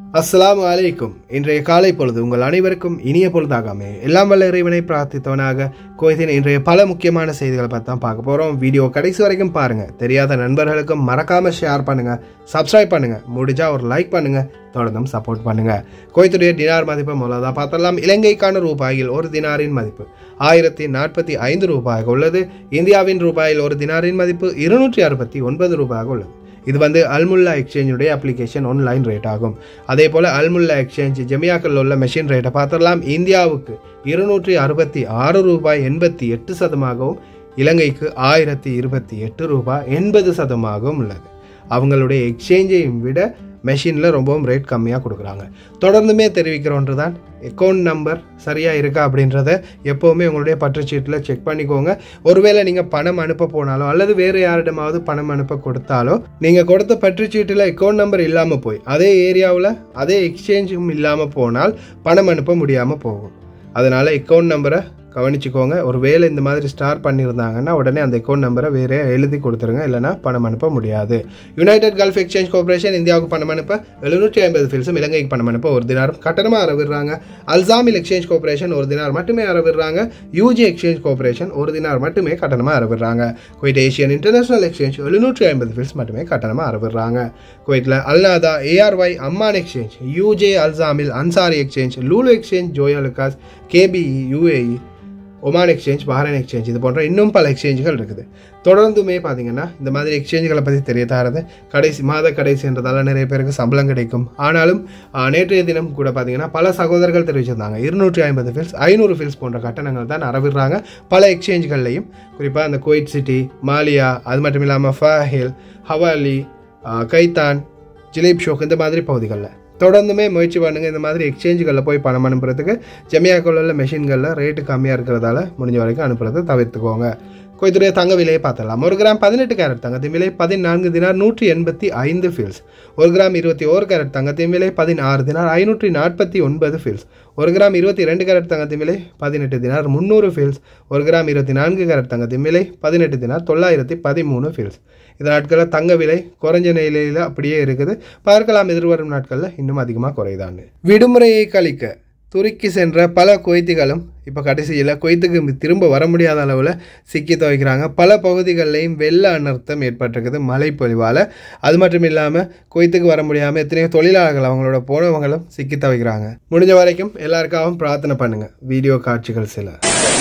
அஸ்ஸலாமு அலைக்கும் இன்றைய காலை பொழுது உங்கள் அனைவருக்கும் இனிய பொழுதாகாமே எல்லாம் வல்ல இறைவனை பிரார்த்தித்தவனாக கோயத்தின் இன்றைய பல முக்கியமான செய்திகளை பற்றி தான் பார்க்க போகிறோம் வீடியோ கடைசி வரைக்கும் பாருங்க தெரியாத நண்பர்களுக்கும் மறக்காம ஷேர் பண்ணுங்க சப்ஸ்கிரைப் பண்ணுங்க முடிஞ்சா ஒரு லைக் பண்ணுங்க தொடர்ந்தும் சப்போர்ட் பண்ணுங்க கோயத்துடைய டினார் மதிப்பு முதலாக பார்த்தலாம் இலங்கைக்கான ரூபாயில் ஒரு தினாரின் மதிப்பு ஆயிரத்தி நாற்பத்தி ஐந்து ரூபாயாக உள்ளது இந்தியாவின் ரூபாயில் ஒரு தினாரின் மதிப்பு இருநூற்றி அறுபத்தி ஒன்பது ரூபாயாக உள்ளது இது வந்து அல்முல்லா எக்ஸ்சேஞ்சுடைய அப்ளிகேஷன் ஆன்லைன் ரேட் ஆகும் அதே போல் அல்முல்லா எக்ஸ்சேஞ்ச் ஜெமியாக்கள் உள்ள மெஷின் ரேட்டை பார்த்துடலாம் இந்தியாவுக்கு இருநூற்றி அறுபத்தி ஆறு ரூபாய் எண்பத்தி எட்டு சதமாகவும் இலங்கைக்கு ஆயிரத்தி இருபத்தி எட்டு ரூபாய் எண்பது சதமாகவும் உள்ளது அவங்களுடைய எக்ஸ்சேஞ்சையும் விட மெஷினில் ரொம்பவும் ரேட் கம்மியாக கொடுக்குறாங்க தொடர்ந்துமே தெரிவிக்கிறோன்று தான் அக்கௌண்ட் நம்பர் சரியாக இருக்கா அப்படின்றத எப்போவுமே உங்களுடைய பற்றுச்சீட்டில் செக் பண்ணிக்கோங்க ஒருவேளை நீங்கள் பணம் அனுப்ப போனாலோ அல்லது வேறு யாரிடமாவது பணம் அனுப்ப கொடுத்தாலோ நீங்கள் கொடுத்த பற்றுச்சீட்டில் அக்கௌண்ட் நம்பர் இல்லாமல் போய் அதே ஏரியாவில் அதே எக்ஸ்சேஞ்சும் இல்லாமல் போனால் பணம் அனுப்ப முடியாமல் போகும் அதனால் அக்கௌண்ட் நம்பரை கவனிச்சுக்கோங்க ஒரு வேலை இந்த மாதிரி ஸ்டார் பண்ணியிருந்தாங்கன்னா உடனே அந்த அக்கௌண்ட் நம்பரை வேற எழுதி கொடுத்துருங்க இல்லைனா பணம் அனுப்ப முடியாது யுனைடெட் கல்ஃப் எக்ஸ்சேஞ்ச் கார்பரேஷன் இந்தியாவுக்கு பணம் அனுப்ப எழுநூற்றி ஐம்பது ஃபில்ஸும் இலங்கைக்கு பணம் அனுப்ப ஒரு தினாரும் கட்டணமாக அறவிடுறாங்க அல்சாமில் எக்ஸ்சேஞ்ச் கார்பரேஷன் ஒரு தினார் மட்டுமே அறவிடுறாங்க யூஜி எக்ஸ்சேஞ்ச் கார்பரேஷன் ஒரு தினார் மட்டுமே கட்டணமாக அறவிடுறாங்க குவைட் ஏஷியன் இன்டர்நேஷனல் எக்ஸ்சேஞ்ச் எழுநூற்றி ஐம்பது ஃபில்ஸ் மட்டுமே கட்டணமாக அறவிடுறாங்க குவைட்டில் அல்நாதா ஏஆர்ஒய் அம்மான் எக்ஸ்சேஞ்ச் யூஜே அல்சாமில் Ansari exchange Lulu exchange Joyalukkas KPE UAE Oman exchange Bahrain exchange இது போன்ற இன்னும் பல எக்ஸ்சேஞ்சுகள் இருக்குது தொடர்ந்துமே பார்த்தீங்கன்னா இந்த மாதிரி எக்ஸ்சேஞ்சுகளை பற்றி தெரிய தரது கடைசி மாத கடைசின்றதால நிறைய பேருக்கு சம்பளம் கிடைக்கும் ஆனாலும் ஆஹ், நேற்றைய தினம் கூட பார்த்தீங்கன்னா பல சகோதரர்கள் தெரிவிச்சிருந்தாங்க இருநூற்றி ஐம்பது ஃபில்ஸ் ஐநூறு ஃபில்ஸ் போன்ற கட்டணங்கள் தான் அறவிடுறாங்க பல எக்ஸ்சேஞ்சுகள்லையும் குறிப்பாக அந்த குவைட் சிட்டி மாலியா அது மட்டும் இல்லாமல் ஃபஹில் ஹவாலி ஆஹ், கைத்தான் ஜிலேப் ஷோக் இந்த மாதிரி பகுதிகளில் தொடர்ந்துமே முயற்சி பண்ணுங்க இந்த மாதிரி எக்ஸ்சேஞ்சுகளில் போய் பணம் அனுப்புறதுக்கு ஜெமியாக்கள் உள்ள மெஷின்களில் ரேட்டு கம்மியாக இருக்கிறதால முடிஞ்ச வரைக்கும் அனுப்புறதை தவிர்த்துக்கோங்க கொய்துடைய தங்க விலையை பார்த்துடலாம் ஒரு கிராம் பதினெட்டு கேரட் தங்கத்தின் விலை பதினான்கு தினார் நூற்றி எண்பத்தி ஐந்து ஃபீல்ஸ் ஒரு கிராம் இருபத்தி ஓரு கேரட் தங்கத்தின் விலை பதினாறு தினார் ஐநூற்றி நாற்பத்தி ஒன்பது ஃபீல்ஸ் ஒரு கிராம் இருபத்தி ரெண்டு கேரட் தங்கத்தின் விலை பதினெட்டு தினார் முந்நூறு ஃபீல்ஸ் ஒரு கிராம் இருபத்தி நான்கு கேரட் தங்கத்தின் விலை பதினெட்டு தினார் தொள்ளாயிரத்தி பதிமூணு ஃபீல்ஸ் இந்த நாட்களில் தங்க விலை குறைஞ்ச நிலையில் அப்படியே இருக்குது பார்க்கலாம் எதிர்வரும் நாட்களில் இன்னும் அதிகமாக குறைதான்னு விடுமுறையை கழிக்க துருக்கி சென்ற பல கொய்த்திகளும் இப்போ கடைசியில் கொய்த்துக்கு திரும்ப வர முடியாத அளவில் சிக்கி துவைக்கிறாங்க பல பகுதிகளிலையும் வெள்ள அனர்த்தம் ஏற்பட்டிருக்குது மழை பொழிவால் அது மட்டும் இல்லாமல் கொய்த்துக்கு வர முடியாமல் எத்தனையோ தொழிலாளர்கள் அவங்களோட போனவங்களும் சிக்கி துவைக்கிறாங்க முடிஞ்ச வரைக்கும் எல்லாருக்காகவும் பிரார்த்தனை பண்ணுங்கள் வீடியோ காட்சிகள் சில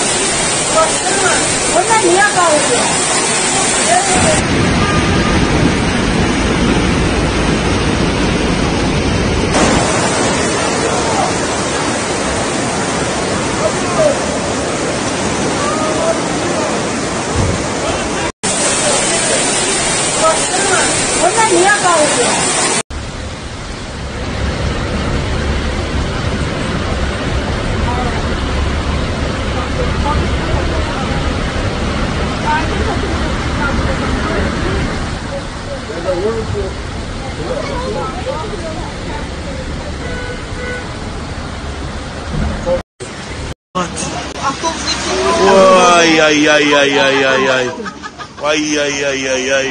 Ay, ay, ay, ay, ay, ay, ay. Ay, ay, ay, ay, ay.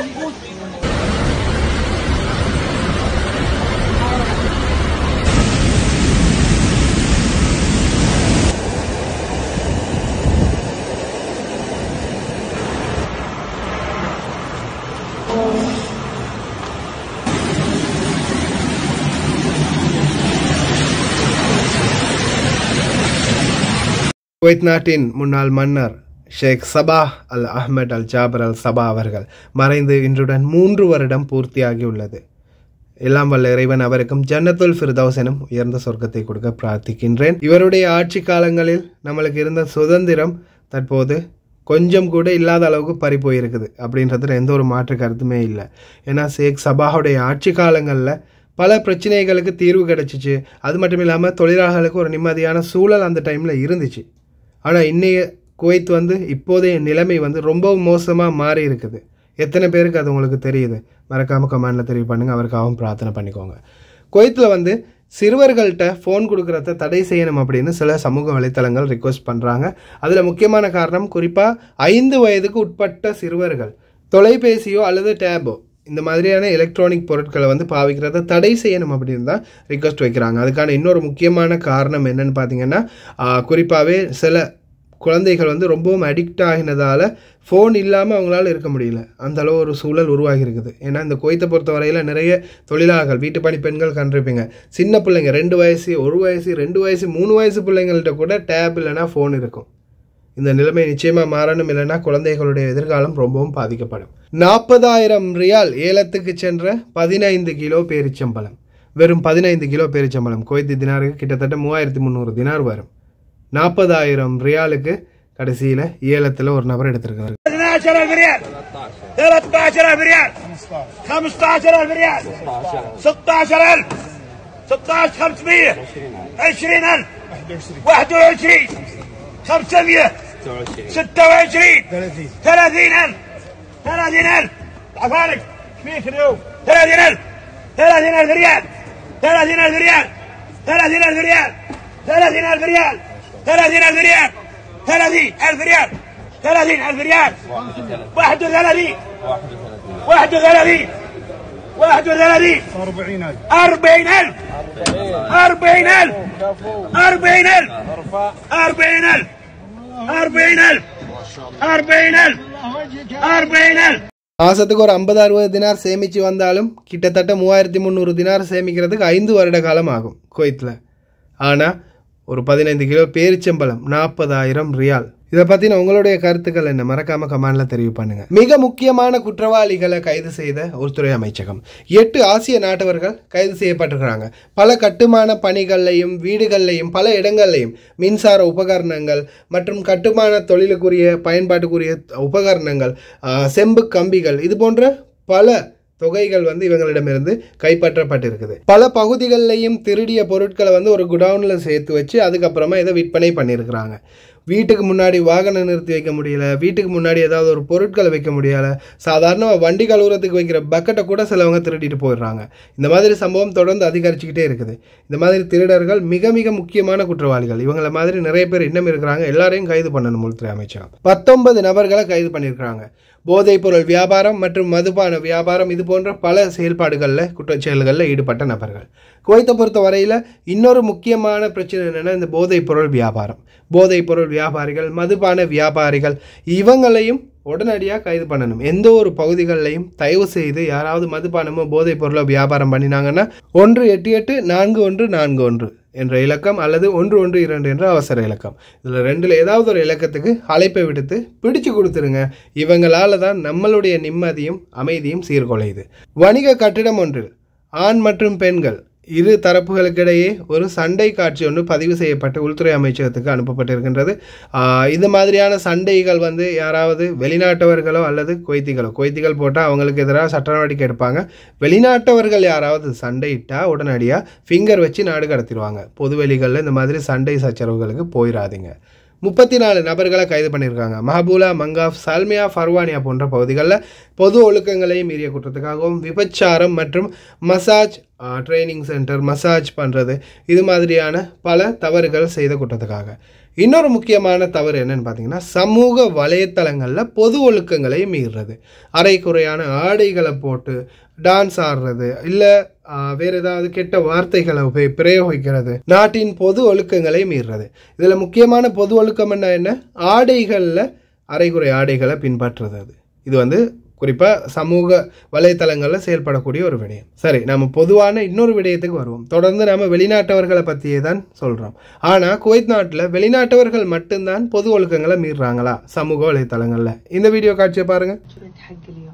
Kuwait நாட்டின் முன்னாள் மன்னர் ஷேக் சபா அல் அஹ்மத் அல் ஜாபர் அல் சபா அவர்கள் மறைந்து இன்றுடன் மூன்று வருடம் பூர்த்தியாகியுள்ளது எல்லாம் வல்ல இறைவன் அவருக்கும் ஜன்னத்துல் ஃபிர்தௌஸ் எனும் உயர்ந்த சொர்க்கத்தை கொடுக்க பிரார்த்திக்கின்றேன் இவருடைய ஆட்சி காலங்களில் நம்மளுக்கு இருந்த சுதந்திரம் தற்போது கொஞ்சம் கூட இல்லாத அளவுக்கு பறி போயிருக்குது அப்படின்றதுல எந்த ஒரு மாற்று கருத்துமே இல்லை ஏன்னா ஷேக் சபாவுடைய ஆட்சி காலங்களில் பல பிரச்சனைகளுக்கு தீர்வு கிடைச்சிச்சு அது மட்டும் இல்லாமல் தொழிலாளர்களுக்கு ஒரு நிம்மதியான சூழல் அந்த டைமில் இருந்துச்சு ஆனால் இன்னைய குவைத் வந்து இப்போதைய நிலைமை வந்து ரொம்ப மோசமாக மாறி இருக்குது எத்தனை பேருக்கு அது உங்களுக்கு தெரியுது மறக்காமல் கமெண்டில் தெரிவு பண்ணுங்கள் அவருக்காகவும் பிரார்த்தனை பண்ணிக்கோங்க குவைத்தில் வந்து சிறுவர்கள்ட்ட ஃபோன் கொடுக்குறத தடை செய்யணும் அப்படின்னு சில சமூக வலைத்தளங்கள் ரிக்வெஸ்ட் பண்ணுறாங்க அதில் முக்கியமான காரணம் குறிப்பாக ஐந்து வயதுக்கு உட்பட்ட சிறுவர்கள் தொலைபேசியோ அல்லது டேபோ இந்த மாதிரியான எலக்ட்ரானிக் பொருட்களை வந்து பாவிக்கிறத தடை செய்யணும் அப்படின்னு தான் ரிக்வஸ்ட் வைக்கிறாங்க அதுக்கான இன்னொரு முக்கியமான காரணம் என்னன்னு பார்த்தீங்கன்னா குறிப்பாகவே சில குழந்தைகள் வந்து ரொம்பவும் அடிக்ட் ஆகினதால ஃபோன் இல்லாமல் அவங்களால இருக்க முடியல அந்த அளவு ஒரு சூழல் உருவாகி இருக்குது ஏன்னா இந்த குவைத்தை பொறுத்த வரையில் நிறைய தொழிலாளர்கள் வீட்டு பணி பெண்கள் கண்டிருப்பீங்க சின்ன பிள்ளைங்க ரெண்டு வயசு ஒரு வயசு ரெண்டு வயசு மூணு வயசு பிள்ளைங்கள்ட்ட கூட டேப் இல்லைன்னா ஃபோன் இருக்கும் இந்த நிலைமை நிச்சயமாக மாறணும் இல்லைன்னா குழந்தைகளுடைய எதிர்காலம் ரொம்பவும் பாதிக்கப்படும் நாற்பதாயிரம் ரியால் ஏலத்துக்கு சென்ற பதினைந்து கிலோ பேரிச்சம்பழம் வெறும் பதினைந்து கிலோ பேரிச்சம்பழம் குவைத்து தினாருக்கு கிட்டத்தட்ட மூவாயிரத்தி முந்நூறு தினார் வரும் நாற்பதாயிரம் ரியாலுக்கு கடைசியில் ஏலத்தில் ஒரு நபர் எடுத்திருக்காரு 12000 ريال 13000 ريال 15000 ريال 16000 16 500 20000 21 500 26 30000 30000 عفارك فيك اليوم 30000 30000 ريال 30000 ريال 30000 ريال 30000 ريال 30000 ريال 30000 ريال 30000 ريال 31 31 31 40000 40000 40000 40000 40000 40000 40000 40000 மாதத்துக்கு ஒரு ஐம்பது அறுபது தினார் சேமித்து வந்தாலும் கிட்டத்தட்ட மூவாயிரத்தி முந்நூறு தினார் சேமிக்கிறதுக்கு ஐந்து வருட காலம் ஆகும் குவைத்தில் ஆனால் ஒரு பதினைந்து கிலோ பேரிச்சம்பழம் நாற்பதாயிரம் ரியால் இதை பற்றின உங்களுடைய கருத்துக்கள் என்ன மறக்காம கமெண்ட்ல தெரிவு பண்ணுங்க மிக முக்கியமான குற்றவாளிகளை கைது செய்த உள்துறை அமைச்சகம் எட்டு ஆசிய நாட்டவர்கள் கைது செய்யப்பட்டிருக்கிறாங்க பல கட்டுமான பணிகள்லையும் வீடுகள்லையும் பல இடங்கள்லையும் மின்சார உபகரணங்கள் மற்றும் கட்டுமான தொழிலுக்குரிய பயன்பாட்டுக்குரிய உபகரணங்கள் ஆஹ், செம்பு கம்பிகள் இது போன்ற பல தொகைகள் வந்து இவங்களிடமிருந்து கைப்பற்றப்பட்டிருக்குது பல பகுதிகளிலையும் திருடிய பொருட்களை வந்து ஒரு குடவுனில் சேர்த்து வச்சு அதுக்கப்புறமா இதை விற்பனை பண்ணியிருக்கிறாங்க வீட்டுக்கு முன்னாடி வாகனம் நிறுத்தி வைக்க முடியல வீட்டுக்கு முன்னாடி ஏதாவது ஒரு பொருட்களை வைக்க முடியல சாதாரண வண்டி கழுவுறதுக்கு வைக்கிற பக்கெட்டை கூட சிலவங்க திருடிட்டு போயிடுறாங்க இந்த மாதிரி சம்பவம் தொடர்ந்து அதிகரிச்சுக்கிட்டே இருக்குது இந்த மாதிரி திருடர்கள் மிக மிக முக்கியமான குற்றவாளிகள் இவங்கள மாதிரி நிறைய பேர் இன்னும் இருக்கிறாங்க எல்லாரையும் கைது பண்ணணும் உள்துறை அமைச்சகம் பத்தொன்பது நபர்களை கைது பண்ணியிருக்கிறாங்க போதைப்பொருள் வியாபாரம் மற்றும் மதுபான வியாபாரம் இது போன்ற பல செயல்பாடுகளில் குற்றச் செயல்களில் ஈடுபட்ட நபர்கள் குவைத்தை பொறுத்த வரையில் இன்னொரு முக்கியமான பிரச்சனை என்னென்னா இந்த போதைப்பொருள் வியாபாரம் போதைப்பொருள் வியாபாரிகள் மதுபான வியாபாரிகள் இவங்களையும் உடனடியாக கைது பண்ணணும் எந்த ஒரு பகுதிகளிலையும் தயவு செய்து யாராவது மதுபானமோ போதைப் பொருளோ வியாபாரம் பண்ணினாங்கன்னா ஒன்று எட்டு எட்டு நான்கு ஒன்று நான்கு ஒன்று என்ற இலக்கம் அல்லது ஒன்று ஒன்று இரண்டு என்ற அவசர இலக்கம் இதில் ரெண்டில் ஏதாவது ஒரு இலக்கத்துக்கு அழைப்பை விடுத்து பிடிச்சு கொடுத்துருங்க இவங்களால தான் நம்மளுடைய நிம்மதியும் அமைதியும் சீர்குலையுது வணிக கட்டிடம் ஒன்றில் ஆண் மற்றும் பெண்கள் இரு தரப்புகளுக்கிடையே ஒரு சண்டை காட்சி ஒன்று பதிவு செய்யப்பட்டு உள்துறை அமைச்சகத்துக்கு அனுப்பப்பட்டிருக்கின்றது ஆஹ் இது மாதிரியான சண்டைகள் வந்து யாராவது வெளிநாட்டவர்களோ அல்லது கொய்த்திகளோ கொய்த்திகள் போட்டால் அவங்களுக்கு எதிராக சட்ட நடவடிக்கை எடுப்பாங்க வெளிநாட்டவர்கள் யாராவது சண்டையிட்டா உடனடியாக ஃபிங்கர் வச்சு நாடு கடத்திடுவாங்க பொதுவெளிகளில் இந்த மாதிரி சண்டை சச்சரவுகளுக்கு போயிடாதீங்க முப்பத்தி நாலு நபர்களை கைது பண்ணியிருக்காங்க மஹபூலா மங்காஃப் சல்மியா ஃபர்வானியா போன்ற பகுதிகளில் பொது ஒழுக்கங்களை மீறிய குற்றத்துக்காகவும் விபச்சாரம் மற்றும் மசாஜ் ட்ரைனிங் சென்டர் மசாஜ் பண்ணுறது இது மாதிரியான பல தவறுகள் செய்த குற்றத்துக்காக இன்னொரு முக்கியமான தவறு என்னன்னு பார்த்தீங்கன்னா சமூக வலைத்தளங்களில் பொது ஒழுக்கங்களை மீறுறது அரைக்குறையான ஆடைகளை போட்டு டான்ஸ் ஆடுறது இல்லை வேறு ஏதாவது கெட்ட வார்த்தைகளை உபயோக பிரயோகிக்கிறது நாட்டின் பொது ஒழுக்கங்களை மீறுறது இதில் முக்கியமான பொது ஒழுக்கம் என்ன என்ன ஆடைகளில் அரைகுறை ஆடைகளை பின்பற்றுறது அது இது வந்து குறிப்பாக சமூக வலைத்தளங்களில் செயல்படக்கூடிய ஒரு விடயம் சரி நம்ம பொதுவான இன்னொரு விடயத்துக்கு வருவோம் தொடர்ந்து நம்ம வெளிநாட்டவர்களை பற்றியே தான் சொல்கிறோம் ஆனால் குவைத் நாட்டில் வெளிநாட்டவர்கள் மட்டும்தான் பொது ஒழுக்கங்களை மீறுறாங்களா சமூக வலைத்தளங்களில் இந்த வீடியோ காட்சியை பாருங்கள் شكرا حق اليوم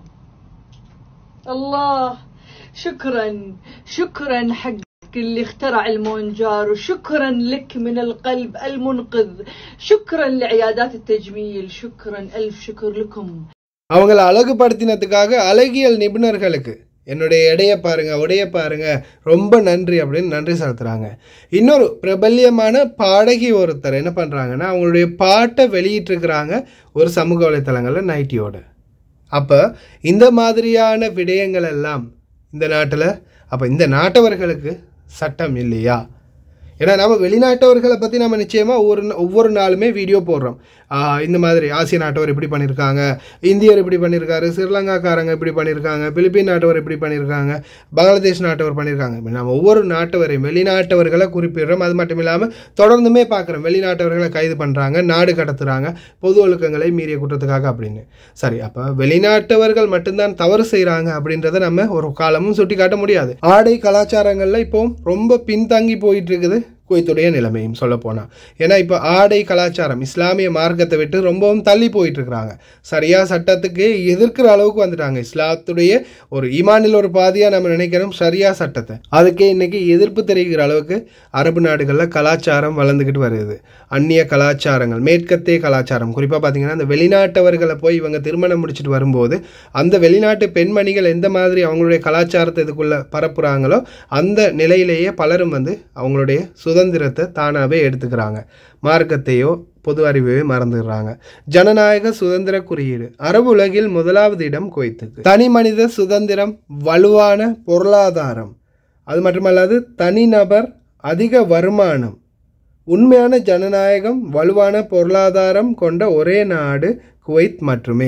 الله شكرا شكرا حق اللي اخترع المونجار وشكرا لك من القلب المنقذ شكرا لعيادات التجميل شكرا ألف شكر لكم அவங்கள அழகுபடுத்தினதுக்காக அழகியல் நிபுணர்களுக்கு என்னுடைய எடையை பாருங்க உடைய பாருங்க ரொம்ப நன்றி அப்படின்னு நன்றி செலுத்துறாங்க இன்னொரு பிரபல்யமான பாடகி ஒருத்தர் என்ன பண்றாங்கன்னா அவங்களுடைய பாட்டை வெளியிட்டிருக்கிறாங்க ஒரு சமூக வலைத்தளங்களில் நைட்டியோட அப்போ இந்த மாதிரியான விடயங்கள் எல்லாம் இந்த நாட்டில் அப்போ இந்த நாட்டவர்களுக்கு சட்டம் இல்லையா ஏன்னா நம்ம வெளிநாட்டவர்களை பற்றி நம்ம நிச்சயமாக ஒவ்வொரு ஒவ்வொரு நாளுமே வீடியோ போடுறோம் ஆஹ், இந்த மாதிரி ஆசிய நாட்டவர் இப்படி பண்ணியிருக்காங்க இந்தியர் இப்படி பண்ணியிருக்காரு ஸ்ரீலங்காக்காரங்க இப்படி பண்ணியிருக்காங்க பிலிப்பீன் நாட்டவர் இப்படி பண்ணியிருக்காங்க பங்களாதேஷ் நாட்டவர் பண்ணியிருக்காங்க இப்ப நம்ம ஒவ்வொரு நாட்டவரையும் வெளிநாட்டவர்களை குறிப்பிடுறோம் அது மட்டும் இல்லாமல் தொடர்ந்துமே பார்க்குறோம் வெளிநாட்டவர்களை கைது பண்ணுறாங்க நாடு கடத்துறாங்க பொது ஒழுக்கங்களை மீறிய குற்றத்துக்காக அப்படின்னு சரி அப்போ வெளிநாட்டவர்கள் மட்டும்தான் தவறு செய்கிறாங்க அப்படின்றத நம்ம ஒரு காலமும் சுட்டி காட்ட முடியாது ஆடை கலாச்சாரங்களில் இப்போ ரொம்ப பின்தங்கி போயிட்டு இருக்குது குவைத்துடைய நிலைமையும் சொல்ல போனால் ஏன்னா இப்போ ஆடை கலாச்சாரம் இஸ்லாமிய மார்க்கத்தை விட்டு ரொம்பவும் தள்ளி போயிட்டு இருக்கிறாங்க சரியா சட்டத்துக்கு எதிர்க்கிற அளவுக்கு வந்துட்டாங்க இஸ்லாத்துடைய ஒரு ஈமானில் ஒரு பாதியாக நம்ம நினைக்கிறோம் சரியா சட்டத்தை அதுக்கே இன்னைக்கு எதிர்ப்பு தெரிவிக்கிற அளவுக்கு அரபு நாடுகளில் கலாச்சாரம் வளர்ந்துக்கிட்டு வருது அந்நிய கலாச்சாரங்கள் மேற்கத்திய கலாச்சாரம் குறிப்பாக பார்த்தீங்கன்னா அந்த வெளிநாட்டவர்களை போய் இவங்க திருமணம் முடிச்சுட்டு வரும்போது அந்த வெளிநாட்டு பெண்மணிகள் எந்த மாதிரி அவங்களுடைய கலாச்சாரத்தை இதுக்குள்ள பரப்புகிறாங்களோ அந்த நிலையிலேயே பலரும் வந்து அவங்களுடைய சுதந்திரத்தை தானாகவே எடுத்துக்கிறாங்க மார்க்கத்தையோ பொது அறிவையோ மறந்துடுறாங்க ஜனநாயக சுதந்திர குறியீடு அரபு உலகில் முதலாவது இடம் குவைத்துக்கு தனி மனித சுதந்திரம் வலுவான பொருளாதாரம் அது மட்டுமல்லாது தனிநபர் அதிக வருமானம் உண்மையான ஜனநாயகம் வலுவான பொருளாதாரம் கொண்ட ஒரே நாடு குவைத் மட்டுமே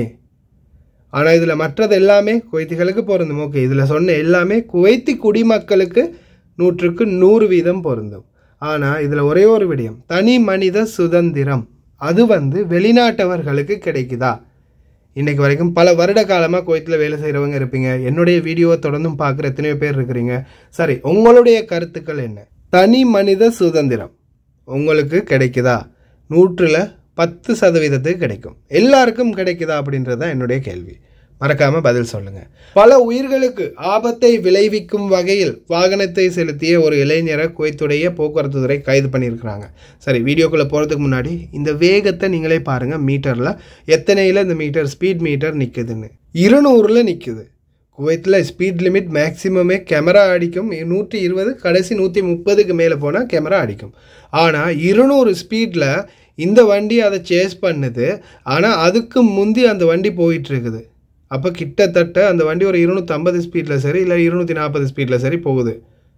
ஆனால் இதில் மற்றது எல்லாமே குவைத்திகளுக்கு பொருந்தும் ஓகே இதில் சொன்ன எல்லாமே குவைத்தி குடிமக்களுக்கு நூற்றுக்கு நூறு வீதம் பொருந்தும் ஆனால் இதில் ஒரே ஒரு விடயம் தனி மனித சுதந்திரம் அது வந்து வெளிநாட்டவர்களுக்கு கிடைக்குதா இன்னைக்கு வரைக்கும் பல வருட காலமாக குவைத்தில் வேலை செய்கிறவங்க இருப்பீங்க என்னுடைய வீடியோவை தொடர்ந்தும் பார்க்குற எத்தனையோ பேர் இருக்கிறீங்க சரி உங்களுடைய கருத்துக்கள் என்ன தனி மனித சுதந்திரம் உங்களுக்கு கிடைக்குதா நூற்றில் பத்து சதவீதத்துக்கு கிடைக்கும் எல்லாருக்கும் கிடைக்குதா அப்படின்றது தான் என்னுடைய கேள்வி மறக்காம பதில் சொல்லுங்க பல உயிர்களுக்கு ஆபத்தை விளைவிக்கும் வகையில் வாகனத்தை செலுத்திய ஒரு இளைஞரை குவைத்துடைய போக்குவரத்து துறை கைது பண்ணியிருக்கிறாங்க சரி வீடியோக்குள்ள போகிறதுக்கு முன்னாடி இந்த வேகத்தை நீங்களே பாருங்க மீட்டரில் எத்தனையில் இந்த மீட்டர் ஸ்பீட் மீட்டர் நிற்குதுன்னு இருநூறில் நிற்குது குவைத்தில் ஸ்பீட் லிமிட் மேக்ஸிமமே கேமரா அடிக்கும் நூற்றி இருபது கடைசி நூற்றி முப்பதுக்கு மேலே போனால் கேமரா அடிக்கும் ஆனால் இருநூறு ஸ்பீடில் இந்த வண்டி அதை சேஸ் பண்ணுது ஆனால் அதுக்கு முந்தி அந்த வண்டி போயிட்டு இருக்குது அப்போ கிட்டத்தட்ட அந்த வண்டி ஒரு இருநூற்றம்பது ஸ்பீடில் சரி இல்லை இருநூற்றி நாற்பது ஸ்பீடில் சரி போகுது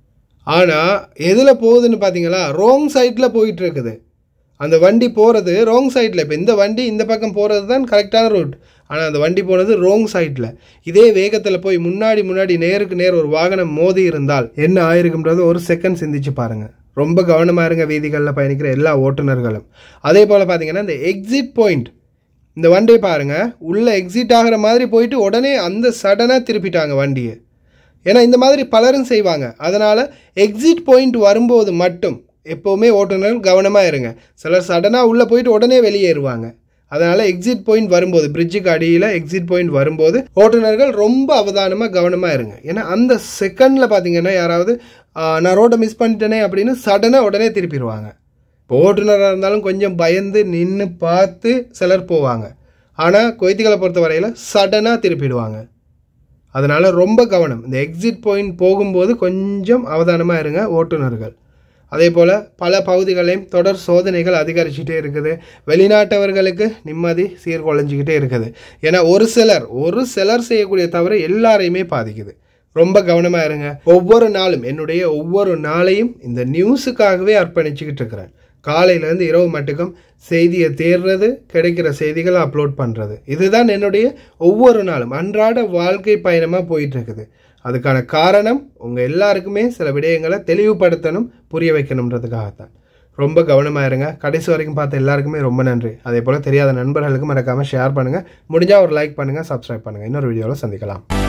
ஆனால் எதில் போகுதுன்னு பார்த்தீங்களா ரோங் சைடில் போயிட்டு இருக்குது அந்த வண்டி போகிறது ரோங் சைடில் இப்போ இந்த வண்டி இந்த பக்கம் போகிறது தான் கரெக்டான ரூட் ஆனால் அந்த வண்டி போனது ரோங் சைடில் இதே வேகத்தில் போய் முன்னாடி முன்னாடி நேருக்கு நேர் ஒரு வாகனம் மோதி இருந்தால் என்ன ஆயிருக்குன்றது ஒரு செகண்ட் சிந்திச்சு பாருங்கள் ரொம்ப கவனமாக இருங்க வீதிகளில் பயணிக்கிற எல்லா ஓட்டுநர்களும் அதே போல் பார்த்தீங்கன்னா இந்த எக்ஸிட் பாயிண்ட் இந்த வண்டியை பாருங்கள் உள்ளே எக்ஸிட் ஆகிற மாதிரி போயிட்டு உடனே அந்த சடனாக திருப்பிட்டாங்க வண்டியை ஏன்னா இந்த மாதிரி பலரும் செய்வாங்க அதனால் எக்ஸிட் பாயிண்ட் வரும்போது மட்டும் எப்போவுமே ஓட்டுநர்கள் கவனமாக இருங்க சிலர் சடனாக உள்ளே போயிட்டு உடனே வெளியேறுவாங்க அதனால் எக்ஸிட் பாயிண்ட் வரும்போது பிரிட்ஜுக்கு அடியில் எக்ஸிட் பாயிண்ட் வரும்போது ஓட்டுநர்கள் ரொம்ப அவதானமாக கவனமாக இருங்க ஏன்னா அந்த செகண்டில் பார்த்தீங்கன்னா யாராவது "ஆ, நான் ரோட்டை மிஸ் பண்ணிட்டேனே அப்படின்னு சடனாக உடனே திருப்பிடுவாங்க இப்போ ஓட்டுநராக இருந்தாலும் கொஞ்சம் பயந்து நின்று பார்த்து சிலர் போவாங்க ஆனால் கொய்த்திகளை பொறுத்த வரையில் சடனாக திருப்பிடுவாங்க அதனால் ரொம்ப கவனம் இந்த எக்ஸிட் பாயிண்ட் போகும்போது கொஞ்சம் அவதானமாக இருங்க ஓட்டுநர்கள் அதே போல் பல பகுதிகளையும் தொடர் சோதனைகள் அதிகரிச்சுட்டே இருக்குது வெளிநாட்டவர்களுக்கு நிம்மதி சீர்குலைஞ்சிக்கிட்டே இருக்குது ஏன்னா ஒரு சிலர் ஒரு சிலர் செய்யக்கூடிய தவிர எல்லாரையுமே பாதிக்குது ரொம்ப கவனமாக இருங்க ஒவ்வொரு நாளும் என்னுடைய ஒவ்வொரு நாளையும் இந்த நியூஸுக்காகவே அர்ப்பணிச்சுக்கிட்டு இருக்கிறேன் காலையிலேருந்து இரவு மட்டுக்கும் செய்தியை தேடுறது கிடைக்கிற செய்திகளை அப்லோட் பண்ணுறது இதுதான் என்னுடைய ஒவ்வொரு நாளும் அன்றாட வாழ்க்கை பயணமாக போயிட்டு இருக்குது அதுக்கான காரணம் உங்கள் எல்லாருக்குமே சில விடயங்களை தெளிவுபடுத்தணும் புரிய வைக்கணுன்றதுக்காகத்தான் ரொம்ப கவனமாக இருங்க கடைசி வரைக்கும் பார்த்த எல்லாருக்குமே ரொம்ப நன்றி அதே போல் தெரியாத நண்பர்களுக்கு மறக்காமல் ஷேர் பண்ணுங்கள் முடிஞ்சால் ஒரு லைக் பண்ணுங்கள் சப்ஸ்கிரைப் பண்ணுங்கள் இன்னொரு வீடியோவில் சந்திக்கலாம்